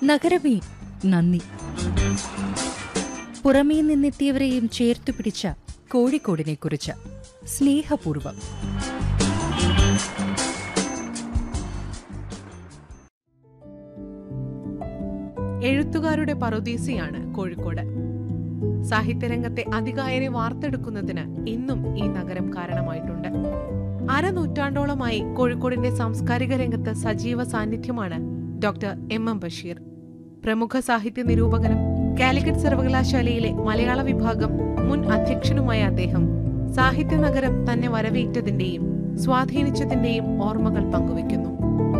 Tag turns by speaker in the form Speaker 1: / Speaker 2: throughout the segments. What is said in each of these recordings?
Speaker 1: നഗരമേ നന്ദി പുറമേ നിന്നെത്തിയവരെയും ചേർത്തു പിടിച്ച കോഴിക്കോടിനെ കുറിച്ച് സ്നേഹപൂർവം
Speaker 2: എഴുത്തുകാരുടെ പറുദീസയാണ് കോഴിക്കോട് സാഹിത്യരംഗത്തെ അതികായരെ വാർത്തെടുക്കുന്നതിന് ഇന്നും ഈ നഗരം കാരണമായിട്ടുണ്ട് അരനൂറ്റാണ്ടോളമായി കോഴിക്കോടിന്റെ സാംസ്കാരിക രംഗത്ത് സജീവ സാന്നിധ്യമാണ് ഡോക്ടർ എം എം ബഷീർ പ്രമുഖ സാഹിത്യ നിരൂപകനും കാലിക്കറ്റ് സർവകലാശാലയിലെ മലയാള വിഭാഗം മുൻ അധ്യക്ഷനുമായ അദ്ദേഹം സാഹിത്യ നഗരം തന്നെ വരവേറ്റതിന്റെയും സ്വാധീനിച്ചതിന്റെയും ഓർമ്മകൾ പങ്കുവയ്ക്കുന്നു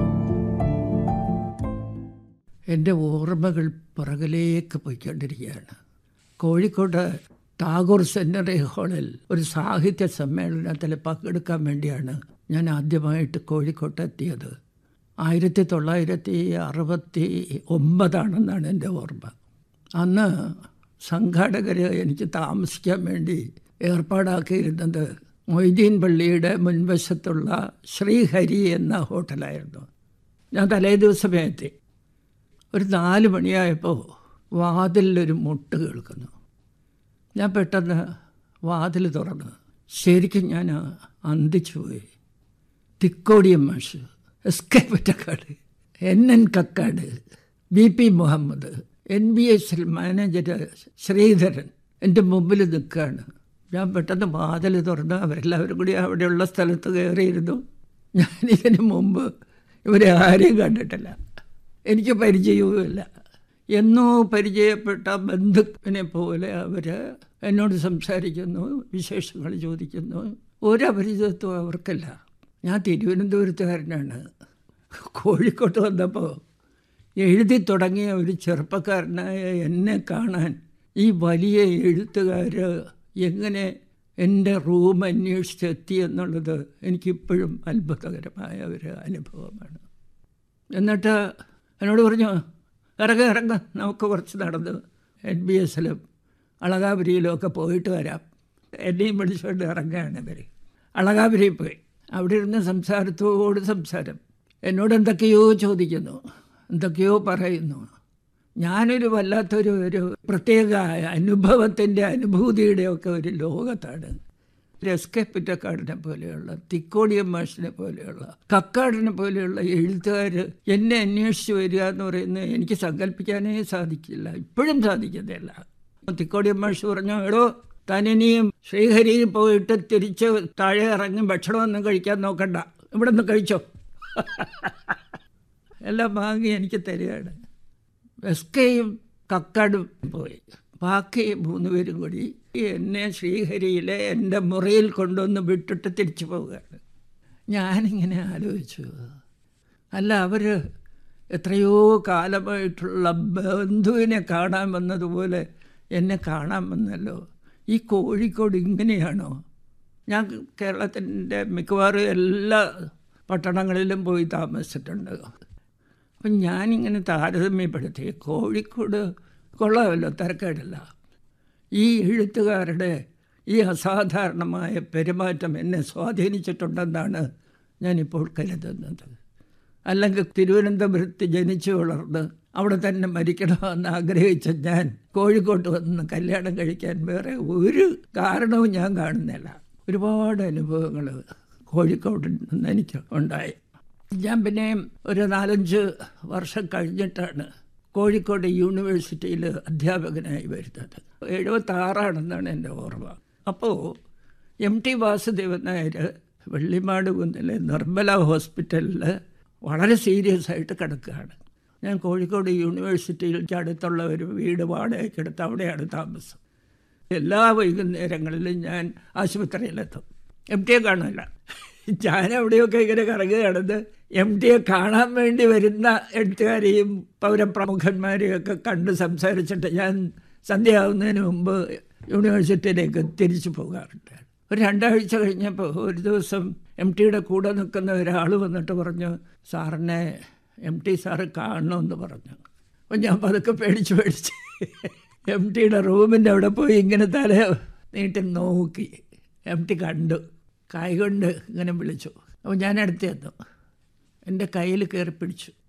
Speaker 3: എൻ്റെ ഓർമ്മകൾ പുറകിലേക്ക് പോയിക്കൊണ്ടിരിക്കുകയാണ് കോഴിക്കോട് ടാഗോർ സെമിനറി ഹാളിൽ ഒരു സാഹിത്യ സമ്മേളനത്തിൽ പങ്കെടുക്കാൻ വേണ്ടിയാണ് ഞാൻ ആദ്യമായിട്ട് കോഴിക്കോട്ട് എത്തിയത് ആയിരത്തി തൊള്ളായിരത്തി അറുപത്തി ഒമ്പതാണെന്നാണ് എൻ്റെ ഓർമ്മ അന്ന് സംഘാടകർ എനിക്ക് താമസിക്കാൻ വേണ്ടി ഏർപ്പാടാക്കിയിരുന്നത് മൊയ്തീൻ പള്ളിയുടെ മുൻവശത്തുള്ള ശ്രീഹരി എന്ന ഹോട്ടലായിരുന്നു ഞാൻ തലേ ദിവസമേ എത്തി ഒരു നാല് മണിയായപ്പോൾ വാതിലൊരു മുട്ട് കേൾക്കുന്നു ഞാൻ പെട്ടെന്ന് വാതിൽ തുറന്ന് ശരിക്കും ഞാൻ അന്തിച്ചു പോയി തിക്കോടിയം മാഷ് എസ് കെ പറ്റക്കാട് എൻ എൻ കക്കാട് ബി പി മുഹമ്മദ് എൻ ബി എസിൽ മാനേജർ ശ്രീധരൻ എൻ്റെ മുമ്പിൽ നിൽക്കുകയാണ് ഞാൻ പെട്ടെന്ന് വാതിൽ തുറന്ന് അവരെല്ലാവരും കൂടി അവിടെയുള്ള സ്ഥലത്ത് കയറിയിരുന്നു ഞാനിതിന് മുമ്പ് ഇവരെ ആരെയും കണ്ടിട്ടില്ല എനിക്ക് പരിചയവുമില്ല എന്നോ പരിചയപ്പെട്ട ബന്ധുവിനെ പോലെ അവർ എന്നോട് സംസാരിക്കുന്നു വിശേഷങ്ങൾ ചോദിക്കുന്നു ഒരപരിചിതത്വം അവർക്കല്ല ഞാൻ തിരുവനന്തപുരത്തുകാരനാണ് കോഴിക്കോട്ട് വന്നപ്പോൾ എഴുതി തുടങ്ങിയ ഒരു ചെറുപ്പക്കാരനായ എന്നെ കാണാൻ ഈ വലിയ എഴുത്തുകാർ എങ്ങനെ എൻ്റെ റൂം അന്വേഷിച്ചെത്തി എന്നുള്ളത് എനിക്കിപ്പോഴും അത്ഭുതകരമായ ഒരു അനുഭവമാണ് എന്നിട്ട് എന്നോട് പറഞ്ഞു ഇറങ്ങ ഇറങ്ങ നമുക്ക് കുറച്ച് നടന്ന് എൻ ബി എസിലും അളകാപുരിയിലും ഒക്കെ പോയിട്ട് വരാം എന്നെയും വിളിച്ചുകൊണ്ട് ഇറങ്ങുകയാണ് ഇവർ അളകാപുരിയിൽ പോയി അവിടെ ഇരുന്ന് സംസാരത്തോട് സംസാരം എന്നോട് എന്തൊക്കെയോ ചോദിക്കുന്നു എന്തൊക്കെയോ പറയുന്നു ഞാനൊരു വല്ലാത്തൊരു ഒരു പ്രത്യേക അനുഭവത്തിൻ്റെ അനുഭൂതിയുടെയൊക്കെ ഒരു ലോകത്താണ് എസ് കെ പിറ്റക്കാടിനെ പോലെയുള്ള തിക്കോടിയം മാഷിനെ പോലെയുള്ള കക്കാടിനെ പോലെയുള്ള എഴുത്തുകാർ എന്നെ അന്വേഷിച്ച് വരിക എന്ന് പറയുന്നത് എനിക്ക് സങ്കല്പിക്കാനേ സാധിക്കില്ല ഇപ്പോഴും സാധിക്കുന്നില്ല തിക്കോടിയം മാഷ് പറഞ്ഞു എടോ തനിനിയും ശ്രീഹരിയിൽ പോയിട്ട് തിരിച്ച് താഴെ ഇറങ്ങി ഭക്ഷണമൊന്നും കഴിക്കാൻ നോക്കണ്ട ഇവിടെ നിന്ന് കഴിച്ചോ എല്ലാം വാങ്ങി എനിക്ക് തരികയാണ് എസ് കെയും കക്കാടും പോയി ബാക്കി മൂന്ന് പേരും കൂടി എന്നെ ശ്രീഹരിയിലെ എൻ്റെ മുറിയിൽ കൊണ്ടുവന്ന് വിട്ടിട്ട് തിരിച്ചു പോവുകയാണ് ഞാനിങ്ങനെ ആലോചിച്ചു അല്ല അവർ എത്രയോ കാലമായിട്ടുള്ള ബന്ധുവിനെ കാണാൻ വന്നതുപോലെ എന്നെ കാണാൻ വന്നല്ലോ ഈ കോഴിക്കോട് ഇങ്ങനെയാണോ ഞാൻ കേരളത്തിൻ്റെ മിക്കവാറും എല്ലാ പട്ടണങ്ങളിലും പോയി താമസിച്ചിട്ടുണ്ട് അപ്പം ഞാനിങ്ങനെ താരതമ്യപ്പെടുത്തി കോഴിക്കോട് കൊള്ളാമല്ലോ തിരക്കേടില്ല ഈ എഴുത്തുകാരുടെ ഈ അസാധാരണമായ പെരുമാറ്റം എന്നെ സ്വാധീനിച്ചിട്ടുണ്ടെന്നാണ് ഞാനിപ്പോൾ കരുതുന്നത് അല്ലെങ്കിൽ തിരുവനന്തപുരത്ത് ജനിച്ചു വളർന്ന് അവിടെ തന്നെ മരിക്കണമെന്ന് ആഗ്രഹിച്ച ഞാൻ കോഴിക്കോട്ട് വന്ന് കല്യാണം കഴിക്കാൻ വേറെ ഒരു കാരണവും ഞാൻ കാണുന്നില്ല ഒരുപാട് അനുഭവങ്ങൾ കോഴിക്കോട് നിന്ന് എനിക്ക് ഉണ്ടായി ഞാൻ പിന്നെ ഒരു നാലഞ്ച് വർഷം കഴിഞ്ഞിട്ടാണ് കോഴിക്കോട് യൂണിവേഴ്സിറ്റിയിൽ അധ്യാപകനായി വരുന്നത് എഴുപത്തി ആറാണെന്നാണ് എൻ്റെ ഓർമ്മ അപ്പോൾ എം ടി വാസുദേവൻ നായർ വെള്ളിമാട് കുന്നിലെ നിർമ്മല ഹോസ്പിറ്റലിൽ വളരെ സീരിയസ് ആയിട്ട് കിടക്കുകയാണ് ഞാൻ കോഴിക്കോട് യൂണിവേഴ്സിറ്റിയിൽ അടുത്തുള്ള ഒരു വീട് വാടകയ്ക്കെടുത്ത് അവിടെയാണ് താമസം എല്ലാ വൈകുന്നേരങ്ങളിലും ഞാൻ ആശുപത്രിയിലെത്തും എം ടിയെ കാണില്ല ഞാൻ എവിടെയൊക്കെ ഇങ്ങനെ കറങ്ങി നടന്ന് എം ടിയെ കാണാൻ വേണ്ടി വരുന്ന എഴുത്തുകാരെയും പൗരപ്രമുഖന്മാരെയും ഒക്കെ കണ്ട് സംസാരിച്ചിട്ട് ഞാൻ സന്ധ്യയാവുന്നതിന് മുമ്പ് യൂണിവേഴ്സിറ്റിയിലേക്ക് തിരിച്ചു പോകാറുണ്ട് ഒരു രണ്ടാഴ്ച കഴിഞ്ഞപ്പോൾ ഒരു ദിവസം എം ടിയുടെ കൂടെ നിൽക്കുന്ന ഒരാൾ വന്നിട്ട് പറഞ്ഞു സാറിനെ എം ടി സാറ് കാണണമെന്ന് പറഞ്ഞു അപ്പം ഞാൻ പതുക്കെ പേടിച്ച് പേടിച്ച് എം ടിയുടെ റൂമിൻ്റെ അവിടെ പോയി ഇങ്ങനെ തല നീട്ടി നോക്കി എം ടി കണ്ടു കൈ കൊണ്ട് ഇങ്ങനെ വിളിച്ചു അപ്പോൾ ഞാൻ അടുത്ത് ചെന്നു എൻ്റെ കയ്യിൽ കയറി പിടിച്ചു